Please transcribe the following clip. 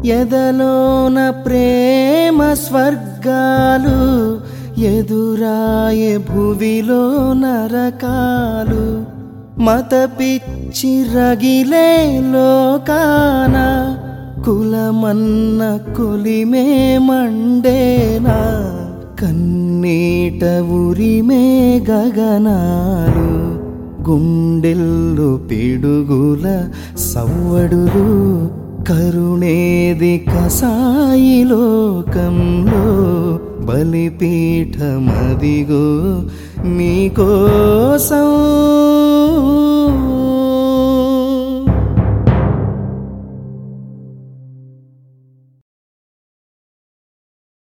ఎదలోన ప్రేమ స్వర్గాలు ఎదురాయే భువిలో నరకాలు మత పిచ్చి రగిలే లోకాన కులమన్న కొలిమే మండేనా కన్నీట ఉరిమే గగనాలు గుండెల్లు పిడుగుల సవ్వడులు కరుణేది కసాయి లోకంలో బలిపీఠమదిగో మీకోసం